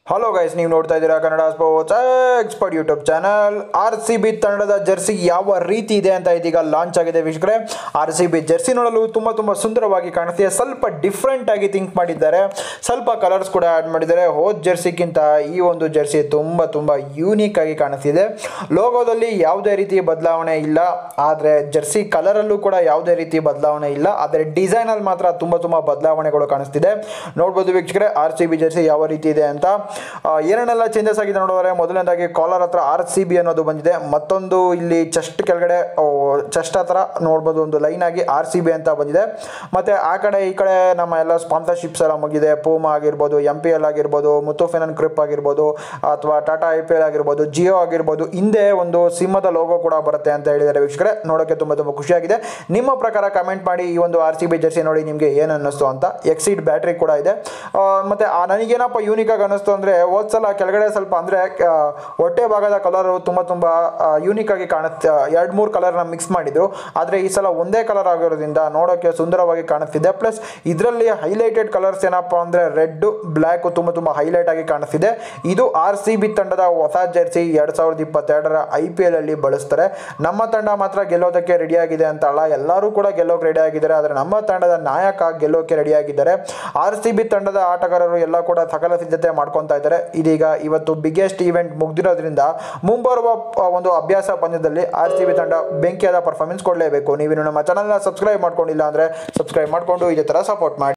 hello guys ನೀವು ನೋಡ್ತಾ ಇದ್ದೀರಾ Kannada sports expert YouTube channel R C B ತಂಡದ ಜರ್ಸಿ ಯಾವ ರೀತಿ ಇದೆ ಅಂತ ಇದೀಗ ಲಾಂಚ್ ಆಗಿದೆ ವೀಕ್ಷಕರೇ ಆರ್ ಸಿ ಬಿ ಜರ್ಸಿ ನೋಡಲು ತುಂಬ ತುಂಬ ಸುಂದರವಾಗಿ ಕಾಣಿಸ್ತಿದೆ ಸ್ವಲ್ಪ ಡಿಫ್ರೆಂಟ್ ಆಗಿ ಥಿಂಕ್ ಮಾಡಿದ್ದಾರೆ ಸ್ವಲ್ಪ ಕಲರ್ಸ್ ಕೂಡ ಆ್ಯಡ್ ಮಾಡಿದ್ದಾರೆ ಹೋದ್ ಜರ್ಸಿಗಿಂತ ಈ ಒಂದು ಜರ್ಸಿ ತುಂಬ ತುಂಬ ಯೂನಿಕ್ ಆಗಿ ಕಾಣಿಸ್ತಿದೆ ಲೋಗೋದಲ್ಲಿ ಯಾವುದೇ ರೀತಿ ಬದಲಾವಣೆ ಇಲ್ಲ ಆದರೆ ಜರ್ಸಿ ಕಲರಲ್ಲೂ ಕೂಡ ಯಾವುದೇ ರೀತಿ ಬದಲಾವಣೆ ಇಲ್ಲ ಆದರೆ ಡಿಸೈನಲ್ಲಿ ಮಾತ್ರ ತುಂಬ ತುಂಬ ಬದಲಾವಣೆಗಳು ಕಾಣಿಸ್ತಿದೆ ನೋಡ್ಬೋದು ವೀಕ್ಷಕರೇ ಆರ್ ಸಿ ಬಿ ಜರ್ಸಿ ಯಾವ ರೀತಿ ಇದೆ ಅಂತ ಆ, ಏನೇನೆಲ್ಲ ಚೇಂಜಸ್ ಆಗಿದೆ ನೋಡಿದ್ರೆ ಮೊದಲನೇದಾಗಿ ಕಾಲರ್ ಹತ್ರ ಆರ್ ಸಿ ಬಿ ಅನ್ನೋದು ಬಂದಿದೆ ಮತ್ತೊಂದು ಇಲ್ಲಿ ಚೆಸ್ಟ್ ಕೆಳಗಡೆ ಚೆಸ್ಟ್ ಹತ್ರ ನೋಡ್ಬೋದು ಒಂದು ಲೈನ್ ಆಗಿ ಆರ್ ಸಿ ಬಿ ಅಂತ ಬಂದಿದೆ ಮತ್ತೆ ಆ ಕಡೆ ಈ ಕಡೆ ನಮ್ಮ ಎಲ್ಲ ಸ್ಪಾನ್ಸರ್ಶಿಪ್ಸ್ ಎಲ್ಲ ಮುಗಿದೆ ಪೂಮಾ ಆಗಿರ್ಬೋದು ಎಂ ಪಿ ಎಲ್ ಆಗಿರ್ಬೋದು ಮುತ್ತುಫಿನನ್ ಕ್ರಿಪ್ ಆಗಿರ್ಬೋದು ಅಥವಾ ಟಾಟಾ ಐ ಪಿ ಎಲ್ ಆಗಿರ್ಬೋದು ಜಿಯೋ ಆಗಿರ್ಬೋದು ಹಿಂದೆ ಒಂದು ಸಿಂಹದ ಲೋಗೋ ಕೂಡ ಬರುತ್ತೆ ಅಂತ ಹೇಳಿದ್ದಾರೆ ವೀಕ್ಷಕರೇ ನೋಡೋಕ್ಕೆ ತುಂಬ ತುಂಬ ಖುಷಿಯಾಗಿದೆ ನಿಮ್ಮ ಪ್ರಕಾರ ಕಮೆಂಟ್ ಮಾಡಿ ಈ ಒಂದು ಆರ್ ಸಿ ಬಿ ಜರ್ಸಿ ನೋಡಿ ನಿಮಗೆ ಏನು ಅನ್ನಿಸ್ತು ಅಂತ ಎಕ್ಸಿಡ್ ಬ್ಯಾಟ್ರಿ ಕೂಡ ಇದೆ ಆ, ಮತ್ತೆ ಆ ನನಗೇನಪ್ಪ ಯೂನಿಕ್ ಆಗಿ ಅನ್ನಿಸ್ತು ಅಂದರೆ ಹೋದ್ಸಲ ಕೆಳಗಡೆ ಸ್ವಲ್ಪ ಅಂದರೆ ಹೊಟ್ಟೆ ಭಾಗದ ಕಲರು ತುಂಬ ತುಂಬ ಯೂನಿಕ್ ಆಗಿ ಕಾಣುತ್ತೆ ಎರಡು ಮೂರು ಕಲರ್ನ ಮಿಕ್ಸ್ ಮಾಡಿದ್ರು ಆದರೆ ಈ ಸಲ ಒಂದೇ ಕಲರ್ ಆಗಿರೋದ್ರಿಂದ ನೋಡೋಕ್ಕೆ ಸುಂದರವಾಗಿ ಕಾಣಿಸ್ತಿದೆ ಪ್ಲಸ್ ಇದರಲ್ಲಿ ಹೈಲೈಟೆಡ್ ಕಲರ್ಸ್ ಏನಪ್ಪ ಅಂದರೆ ರೆಡ್ ಬ್ಲ್ಯಾಕ್ ತುಂಬ ತುಂಬ ಹೈಲೈಟ್ ಆಗಿ ಕಾಣಿಸ್ತಿದೆ ಇದು ಆರ್ ಸಿ ಬಿ ತಂಡದ ಹೊಸ ಜೆರ್ಸಿ ಎರಡು ಸಾವಿರದ ಇಪ್ಪತ್ತೆರಡರ ಐ ಪಿ ಎಲ್ ಅಲ್ಲಿ ಬಳಸ್ತಾರೆ ನಮ್ಮ ತಂಡ ಮಾತ್ರ ಗೆಲ್ಲೋದಕ್ಕೆ ರೆಡಿಯಾಗಿದೆ ಅಂತ ಅಲ್ಲ ಎಲ್ಲರೂ ಕೂಡ ಗೆಲ್ಲೋಕೆ ರೆಡಿ ಆಗಿದ್ದಾರೆ ಆದರೆ ನಮ್ಮ ತಂಡದ ನಾಯಕ ಗೆಲ್ಲೋಕೆ ರೆಡಿ ಆಗಿದ್ದಾರೆ ಆರ್ ಸಿ ಬಿ ತಂಡದ ಆಟಗಾರರು ಎಲ್ಲ ಕೂಡ ಸಕಲ ಸಿದ್ಧತೆ ಮಾಡ್ಕೊತಾ ಇದ್ದಾರೆ ಇದೀಗ ಇವತ್ತು ಬಿಗ್ಗೆಸ್ಟ್ ಈವೆಂಟ್ ಮುಗ್ದಿರೋದ್ರಿಂದ ಮುಂಬರುವ ಆ, ಒಂದು ಅಭ್ಯಾಸ ಪಂದ್ಯದಲ್ಲಿ ಆರ್ ಸಿ ಬಿ ತಂಡ ಬೆಂಕಿಯಾದ ಪರ್ಫಾರ್ಮೆನ್ಸ್ ಕೊಡಲೇಬೇಕು ನೀವಿನ್ನು ನಮ್ಮ ಚಾನಲ್ನ ಸಬ್ಸ್ಕ್ರೈಬ್ ಮಾಡ್ಕೊಂಡಿಲ್ಲ ಅಂದರೆ ಸಬ್ಸ್ಕ್ರೈಬ್ ಮಾಡಿಕೊಂಡು ಇದೇ ಥರ ಸಪೋರ್ಟ್ ಮಾಡಿ